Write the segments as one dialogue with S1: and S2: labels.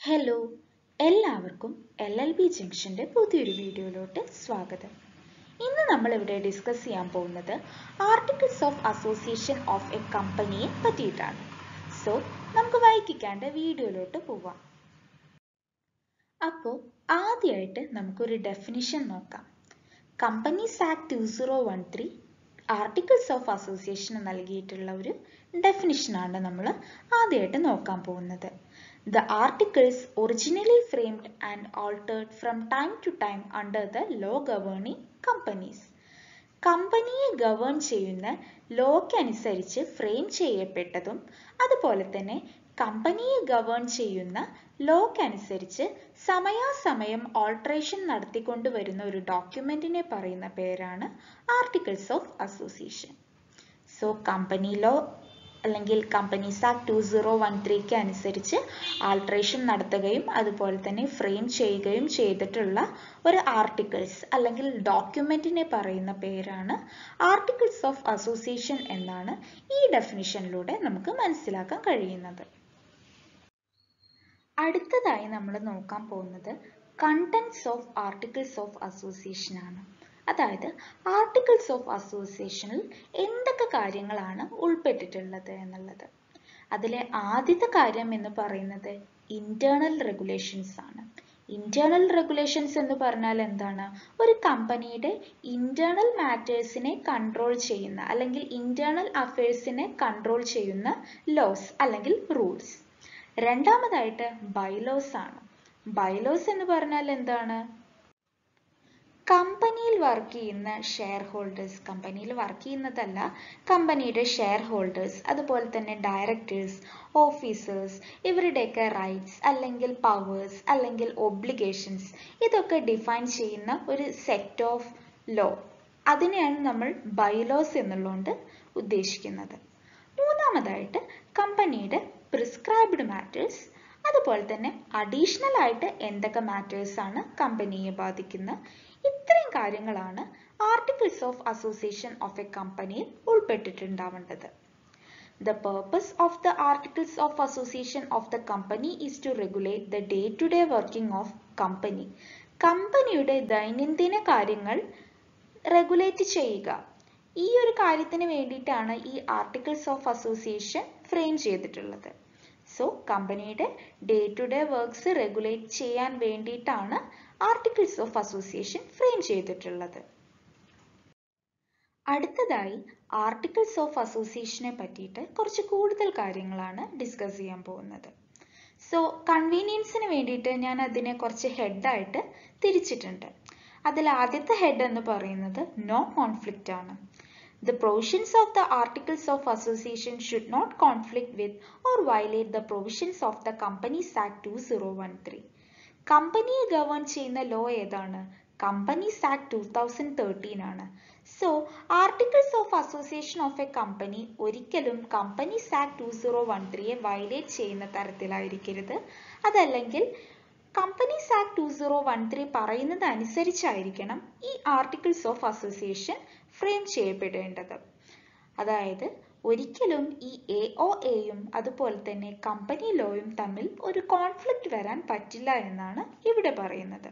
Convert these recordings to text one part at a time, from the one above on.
S1: Hello എല്ലാവർക്കും L L B ജംഗ്ഷന്റെ പുതിയൊരു വീഡിയോയിലോട്ട് സ്വാഗതം ഇന്ന് നമ്മൾ ഇവിടെ ഡിസ്കസ് ചെയ്യാൻ പോകുന്നത് articles of association of a കമ്പനിയെ പറ്റിയിട്ടാണ് സോ നമുക്ക് വൈകിക്കാണ്ട് വീഡിയോയിലോട്ട് പോവാം അപ്പോൾ ആദ്യമായിട്ട് നമുക്കൊരു ഡെഫിനിഷൻ നോക്കാം companies act two zero one three articles of association നൽകിയിട്ടുള്ള ഒരു ഡെഫിനിഷനാണ് നമ്മൾ ആദ്യമായിട്ട് നോക്കാൻ പോകുന്നത് The articles originally framed and altered from time to time under the law governing companies. കമ്പനിയെ ഗവേൺ ചെയ്യുന്ന ലോക്ക് അനുസരിച്ച് ഫ്രെയിം ചെയ്യപ്പെട്ടതും അതുപോലെ തന്നെ കമ്പനിയെ ഗവേൺ ചെയ്യുന്ന ലോക്ക് അനുസരിച്ച് സമയാസമയം ഓൾട്രേഷൻ നടത്തിക്കൊണ്ടുവരുന്ന ഒരു ഡോക്യുമെന്റിനെ പറയുന്ന പേരാണ് articles of association so company law അല്ലെങ്കിൽ companies act two zero one ത്രീക്ക് അനുസരിച്ച് ആൾട്രേഷൻ നടത്തുകയും അതുപോലെ തന്നെ ഫ്രെയിം ചെയ്യുകയും ചെയ്തിട്ടുള്ള ഒരു ആർട്ടിക്കിൾസ് അല്ലെങ്കിൽ ഡോക്യുമെന്റിനെ പറയുന്ന പേരാണ് ആർട്ടിക്കിൾസ് ഓഫ് അസോസിയേഷൻ എന്നാണ് ഈ ഡെഫിനിഷനിലൂടെ നമുക്ക് മനസ്സിലാക്കാൻ കഴിയുന്നത് അടുത്തതായി നമ്മൾ നോക്കാൻ പോകുന്നത് contents of articles of association ആണ് അതായത് ആർട്ടിക്കിൾസ് ഓഫ് അസോസിയേഷനിൽ എന്തൊക്കെ കാര്യങ്ങളാണ് ഉൾപ്പെട്ടിട്ടുള്ളത് എന്നുള്ളത് അതിലെ ആദ്യത്തെ കാര്യം എന്ന് പറയുന്നത് ഇന്റേണൽ റെഗുലേഷൻസ് ആണ് ഇന്റേണൽ റെഗുലേഷൻസ് എന്ന് പറഞ്ഞാൽ എന്താണ് ഒരു കമ്പനിയുടെ ഇന്റേണൽ മാറ്റേഴ്സിനെ കൺട്രോൾ ചെയ്യുന്ന അല്ലെങ്കിൽ ഇന്റേണൽ അഫയേഴ്സിനെ കൺട്രോൾ ചെയ്യുന്ന ലോസ് അല്ലെങ്കിൽ റൂൾസ് രണ്ടാമതായിട്ട് ബൈലോസ് ആണ് ബൈലോസ് എന്ന് പറഞ്ഞാൽ എന്താണ് കമ്പനിയിൽ വർക്ക് ചെയ്യുന്ന ഷെയർ ഹോൾഡേഴ്സ് കമ്പനിയിൽ വർക്ക് ചെയ്യുന്നതല്ല കമ്പനിയുടെ ഷെയർ ഹോൾഡേഴ്സ് അതുപോലെ തന്നെ ഡയറക്ടേഴ്സ് ഓഫീസേഴ്സ് ഇവരുടെയൊക്കെ റൈറ്റ്സ് അല്ലെങ്കിൽ പവേഴ്സ് അല്ലെങ്കിൽ ഒബ്ലിഗേഷൻസ് ഇതൊക്കെ ഡിഫൈൻ ചെയ്യുന്ന ഒരു സെറ്റ് ഓഫ് ലോ അതിനെയാണ് നമ്മൾ ബൈലോസ് എന്നുള്ളതുകൊണ്ട് ഉദ്ദേശിക്കുന്നത് മൂന്നാമതായിട്ട് കമ്പനിയുടെ പ്രിസ്ക്രൈബ്ഡ് മാറ്റേഴ്സ് അതുപോലെ തന്നെ അഡീഷണൽ ആയിട്ട് എന്തൊക്കെ മാറ്റേഴ്സ് ആണ് കമ്പനിയെ ബാധിക്കുന്ന ഇത്രയും കാര്യങ്ങളാണ് articles of association of a കമ്പനിയിൽ ഉൾപ്പെട്ടിട്ടുണ്ടാവേണ്ടത് The purpose of the Articles of Association of the company is to regulate the day-to-day working of company. കമ്പനിയുടെ ദൈനംദിന കാര്യങ്ങൾ റെഗുലേറ്റ് ചെയ്യുക ഈ ഒരു കാര്യത്തിന് വേണ്ടിയിട്ടാണ് ഈ ആർട്ടിക്കിൾസ് ഓഫ് അസോസിയേഷൻ ഫ്രെയിം ചെയ്തിട്ടുള്ളത് സോ കമ്പനിയുടെ day to day works regulate ചെയ്യാൻ വേണ്ടിയിട്ടാണ് ആർട്ടിക്കിൾസ് ഓഫ് അസോസിയേഷൻ ഫ്രെയിം ചെയ്തിട്ടുള്ളത് അടുത്തതായി ആർട്ടിക്കിൾസ് ഓഫ് അസോസിയേഷനെ പറ്റിയിട്ട് കുറച്ച് കൂടുതൽ കാര്യങ്ങളാണ് ഡിസ്കസ് ചെയ്യാൻ പോകുന്നത് സോ കൺവീനിയൻസിന് വേണ്ടിയിട്ട് ഞാൻ അതിനെ കുറച്ച് ഹെഡായിട്ട് തിരിച്ചിട്ടുണ്ട് അതിൽ ആദ്യത്തെ ഹെഡ് എന്ന് പറയുന്നത് നോ കോൺഫ്ലിക്റ്റ് ആണ് The provisions of the Articles of Association should not conflict with or violate the provisions of the Companies Act 2013. കമ്പനിയെ ഗവേൺ ചെയ്യുന്ന ലോ ഏതാണ് companies act two thousand thirteen ആണ് so articles of association of a company ഒരിക്കലും companies act two zero one ത്രീയെ violate ചെയ്യുന്ന തരത്തിലായിരിക്കരുത് അതല്ലെങ്കിൽ companies act two zero one three പറയുന്നത് അനുസരിച്ചായിരിക്കണം ഈ ആർട്ടിക്കിൾസ് ഓഫ് അസോസിയേഷൻ ഫ്രെയിം ചെയ്യപ്പെടേണ്ടത് അതായത് ഒരിക്കലും ഈ എ ഒ എയും അതുപോലെ തന്നെ കമ്പനി ലോയും തമ്മിൽ ഒരു കോൺഫ്ലിക്റ്റ് വരാൻ പറ്റില്ല എന്നാണ് ഇവിടെ പറയുന്നത്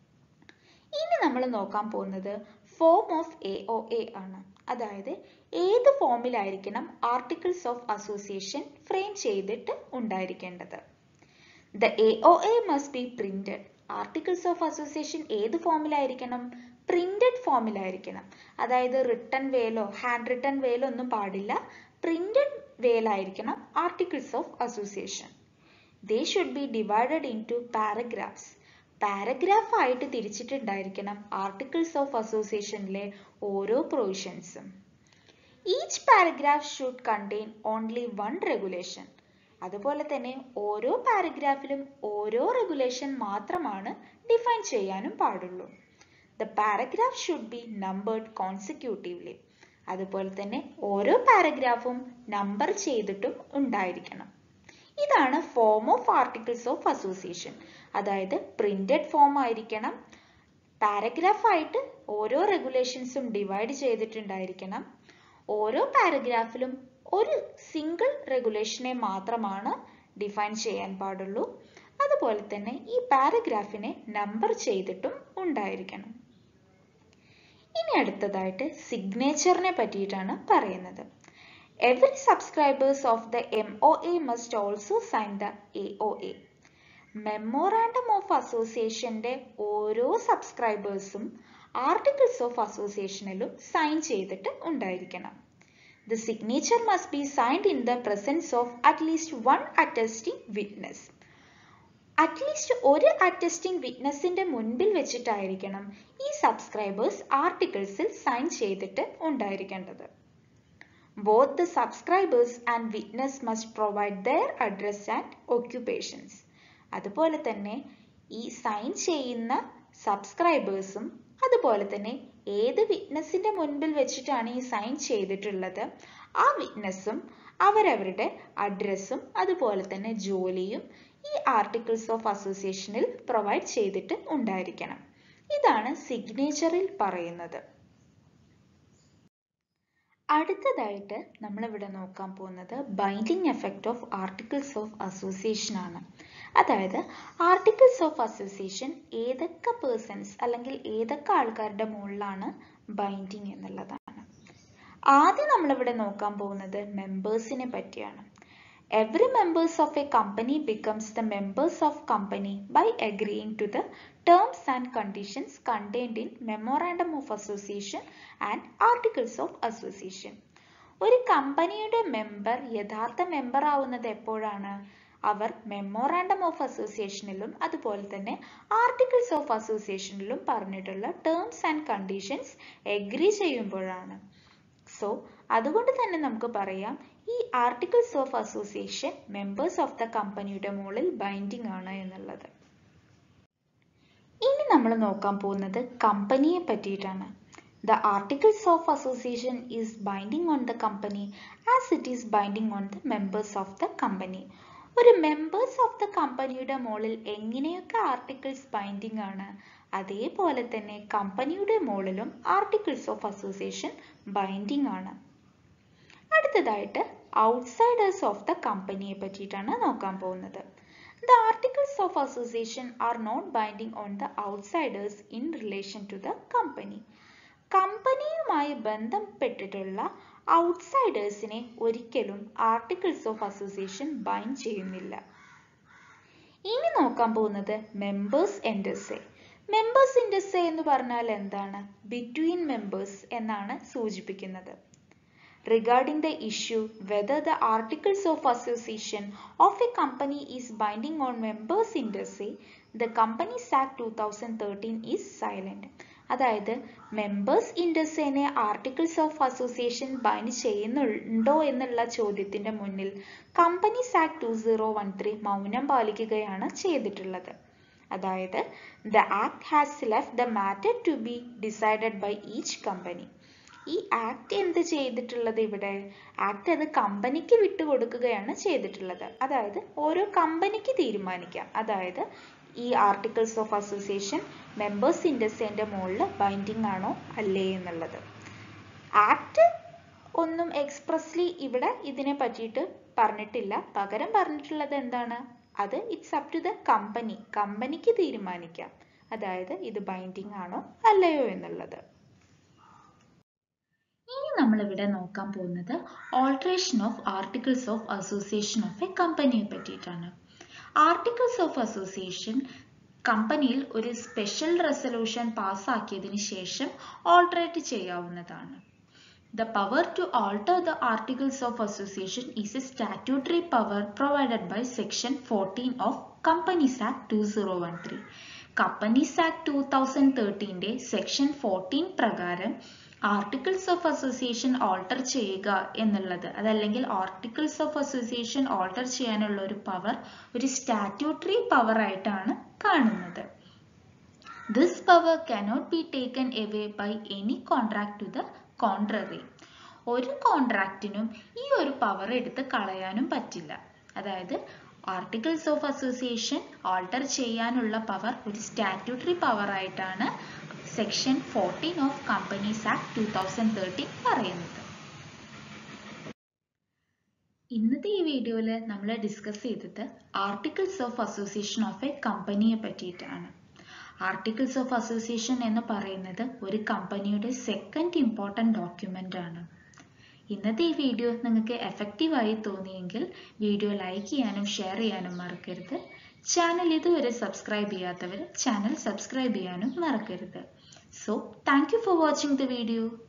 S1: ഇനി നമ്മൾ നോക്കാൻ പോകുന്നത് form of A O A ആണ് അതായത് ഏത് ഫോമിലായിരിക്കണം ആർട്ടിക്കിൾസ് ഓഫ് അസോസിയേഷൻ ഫ്രെയിം ചെയ്തിട്ട് ഉണ്ടായിരിക്കേണ്ടത് the A O A must be printed articles of association ഏത് ഫോമിലായിരിക്കണം പ്രിന്റഡ് ഫോമിലായിരിക്കണം അതായത് റിട്ടൺ വേലോ ഹാൻഡ് റിട്ടൺ വേലോ ഒന്നും പാടില്ല പ്രിന്റഡ് വേലായിരിക്കണം articles of association they should be divided into paragraphs paragraph ആയിട്ട് തിരിച്ചിട്ടുണ്ടായിരിക്കണം ആർട്ടിക്കിൾസ് ഓഫ് അസോസിയേഷനിലെ ഓരോ പ്രൊവിഷൻസും each paragraph should contain only one regulation അതുപോലെ തന്നെ ഓരോ പാരഗ്രാഫിലും ഓരോ റെഗുലേഷൻ മാത്രമാണ് ഡിഫൈൻ ചെയ്യാനും പാടുള്ളൂ the paragraph should be numbered consecutively അതുപോലെ തന്നെ ഓരോ പാരഗ്രാഫും നമ്പർ ചെയ്തിട്ടും ഉണ്ടായിരിക്കണം ഇതാണ് form of articles of association അതായത് പ്രിന്റഡ് ഫോം ആയിരിക്കണം പാരഗ്രാഫ് ആയിട്ട് ഓരോ റെഗുലേഷൻസും ഡിവൈഡ് ചെയ്തിട്ടുണ്ടായിരിക്കണം ഓരോ പാരഗ്രാഫിലും ഒരു സിംഗിൾ റെഗുലേഷനെ മാത്രമാണ് ഡിഫൈൻ ചെയ്യാൻ പാടുള്ളൂ അതുപോലെ തന്നെ ഈ പാരഗ്രാഫിനെ നമ്പർ ചെയ്തിട്ടും ഉണ്ടായിരിക്കണം ഇനി അടുത്തതായിട്ട് സിഗ്നേച്ചറിനെ പറ്റിയിട്ടാണ് പറയുന്നത് every subscribers of the M O A must also sign the A O A memorandum of അസോസിയേഷന്റെ ഓരോ സബ്സ്ക്രൈബേഴ്സും ആർട്ടിക്കിൾസ് ഓഫ് അസോസിയേഷനിലും സൈൻ ചെയ്തിട്ട് ഉണ്ടായിരിക്കണം the signature must be signed in the presence of at least one attesting witness at least ഒരു attesting വിറ്റ്നസിന്റെ മുൻപിൽ വെച്ചിട്ടായിരിക്കണം ഈ സബ്സ്ക്രൈബേഴ്സ് ആർട്ടിക്കിൾസിൽ സൈൻ ചെയ്തിട്ട് ഉണ്ടായിരിക്കേണ്ടത് both the subscribers and witness must provide their address and occupations അതുപോലെ തന്നെ ഈ സൈൻ ചെയ്യുന്ന സബ്സ്ക്രൈബേഴ്സും അതുപോലെ തന്നെ ഏത് വിറ്റ്നസിന്റെ മുൻപിൽ വെച്ചിട്ടാണ് ഈ സൈൻ ചെയ്തിട്ടുള്ളത് ആ വിറ്റ്നസും അവരവരുടെ അഡ്രസ്സും അതുപോലെ തന്നെ ജോലിയും ഈ ആർട്ടിക്കിൾസ് ഓഫ് അസോസിയേഷനിൽ പ്രൊവൈഡ് ചെയ്തിട്ട് ഉണ്ടായിരിക്കണം ഇതാണ് സിഗ്നേച്ചറിൽ പറയുന്നത് അടുത്തതായിട്ട് നമ്മളിവിടെ നോക്കാൻ പോകുന്നത് binding effect of articles of association ആണ് അതായത് ആർട്ടിക്കിൾസ് ഓഫ് അസോസിയേഷൻ ഏതൊക്കെ പേഴ്സൺസ് അല്ലെങ്കിൽ ഏതൊക്കെ ആൾക്കാരുടെ മുകളിലാണ് ബൈൻഡിങ് എന്നുള്ളതാണ് ആദ്യം നമ്മളിവിടെ നോക്കാൻ പോകുന്നത് മെമ്പേഴ്സിനെ പറ്റിയാണ് Every members of a company becomes the members of company by agreeing to the terms and conditions contained in Memorandum of Association and Articles of Association. ഒരു കമ്പനിയുടെ മെമ്പർ യഥാർത്ഥ മെമ്പർ ആവുന്നത് എപ്പോഴാണ് അവർ മെമ്മോറാണ്ടം ഓഫ് അസോസിയേഷനിലും അതുപോലെ തന്നെ ആർട്ടിക്കിൾസ് ഓഫ് അസോസിയേഷനിലും പറഞ്ഞിട്ടുള്ള terms and conditions agree ചെയ്യുമ്പോഴാണ് സോ അതുകൊണ്ട് തന്നെ നമുക്ക് പറയാം ഈ articles of association members of the കമ്പനിയുടെ മുകളിൽ ബൈൻഡിങ് ആണ് എന്നുള്ളത് ഇനി നമ്മൾ നോക്കാൻ പോകുന്നത് കമ്പനിയെ പറ്റിയിട്ടാണ് the articles of association is binding on the company as it is binding on the members of the company ഒരു മെമ്പേഴ്സ് ഓഫ് ദ കമ്പനിയുടെ മുകളിൽ എങ്ങനെയൊക്കെ ആർട്ടിക്കിൾസ് ബൈൻഡിങ് ആണ് അതേപോലെ തന്നെ കമ്പനിയുടെ മുകളിലും ആർട്ടിക്കിൾസ് ഓഫ് അസോസിയേഷൻ ബൈൻഡിങ് ആണ് അടുത്തതായിട്ട് ഔട്ട്സൈഡേഴ്സ് ഓഫ് ദ കമ്പനിയെ പറ്റിയിട്ടാണ് നോക്കാൻ പോകുന്നത് the articles of association are not binding on the outsiders in relation to the company കമ്പനിയുമായി ബന്ധപ്പെട്ടിട്ടുള്ള ഔട്ട്സൈഡേഴ്സിനെ ഒരിക്കലും ആർട്ടിക്കിൾസ് ഓഫ് അസോസിയേഷൻ ബൈൻഡ് ചെയ്യുന്നില്ല ഇനി നോക്കാൻ പോകുന്നത് മെമ്പേഴ്സ് എൻഡസെ മെമ്പേഴ്സ് ഇൻഡസെ എന്ന് പറഞ്ഞാൽ എന്താണ് ബിറ്റ്വീൻ മെമ്പേഴ്സ് എന്നാണ് സൂചിപ്പിക്കുന്നത് regarding the issue whether the articles of association of a company is binding on members indice the companies act 2013 is silent അതായത് മെമ്പേഴ്സ് ഇൻഡസേനെ ആർട്ടിക്കിൾസ് ഓഫ് അസോസിയേഷൻ ബൈൻഡ് ചെയ്യുന്നുണ്ടോ എന്നുള്ള ചോദ്യത്തിന്റെ മുന്നിൽ companies act two zero one three മൗനം പാലിക്കുകയാണ് ചെയ്തിട്ടുള്ളത് അതായത് the act has left the matter to be decided by each company ഈ ആക്ട് എന്ത് ചെയ്തിട്ടുള്ളത് ഇവിടെ ആക്ട് അത് കമ്പനിക്ക് വിട്ടുകൊടുക്കുകയാണ് ചെയ്തിട്ടുള്ളത് അതായത് ഓരോ കമ്പനിക്ക് തീരുമാനിക്കാം അതായത് ഈ ആർട്ടിക്കിൾസ് ഓഫ് അസോസിയേഷൻ മെമ്പേഴ്സ് ഇൻഡസ്ട്രീന്റെ മുകളിൽ ബൈൻഡിങ് ആണോ അല്ലേ എന്നുള്ളത് ആക്ട് ഒന്നും എക്സ്പ്രസ്ലി ഇവിടെ ഇതിനെ പറ്റിയിട്ട് പറഞ്ഞിട്ടില്ല പകരം പറഞ്ഞിട്ടുള്ളത് എന്താണ് അത് it's up to the company കമ്പനിക്ക് തീരുമാനിക്കാം അതായത് ഇത് ബൈൻഡിങ് ആണോ അല്ലയോ എന്നുള്ളത് ഇനി നമ്മൾ ഇവിടെ നോക്കാൻ പോകുന്നത് alteration of articles of association of a കമ്പനിയെ പറ്റിയിട്ടാണ് ആർട്ടിക്കിൾസ് ഓഫ് അസോസിയേഷൻ കമ്പനിയിൽ ഒരു സ്പെഷ്യൽ റെസൊല്യൂഷൻ പാസ്സാക്കിയതിന് ശേഷം ഓൾട്ടറേറ്റ് ചെയ്യാവുന്നതാണ് The power to alter the articles of association is a statutory power provided by section 14 of Companies Act 2013. Companies Act 2013 section 14 പ്രകാരം articles of association alter ചെയ്യുക എന്നുള്ളത് അതല്ലെങ്കിൽ ആർട്ടിക്കിൾസ് ഓഫ് അസോസിയേഷൻ ഓൾട്ടർ ചെയ്യാനുള്ള ഒരു power ഒരു statutory power ആയിട്ടാണ് കാണുന്നത് this power cannot be taken away by any contract to the contrary ഒരു കോൺട്രാക്റ്റിനും ഈ ഒരു പവർ എടുത്ത് കളയാനും പറ്റില്ല അതായത് ആർട്ടിക്കിൾസ് ഓഫ് അസോസിയേഷൻ ആൾട്ടർ ചെയ്യാനുള്ള പവർ ഒരു സ്റ്റാറ്റ്യൂട്ടറി പവർ ആയിട്ടാണ് section fourteen of companies act two thousand thirteen പറയുന്നത് ഇന്നത്തെ ഈ വീഡിയോയിൽ നമ്മൾ ഡിസ്കസ് ചെയ്തത് articles of association of a കമ്പനിയെ പറ്റിയിട്ടാണ് ആർട്ടിക്കിൾസ് ഓഫ് അസോസിയേഷൻ എന്ന് പറയുന്നത് ഒരു കമ്പനിയുടെ സെക്കൻഡ് ഇമ്പോർട്ടൻ്റ് ഡോക്യുമെൻ്റ് ആണ് ഇന്നത്തെ ഈ വീഡിയോ നിങ്ങൾക്ക് എഫക്റ്റീവായി തോന്നിയെങ്കിൽ വീഡിയോ ലൈക്ക് ചെയ്യാനും ഷെയർ ചെയ്യാനും മറക്കരുത് ചാനൽ ഇതുവരെ സബ്സ്ക്രൈബ് ചെയ്യാത്തവർ ചാനൽ സബ്സ്ക്രൈബ് ചെയ്യാനും മറക്കരുത് so thank you for watching the video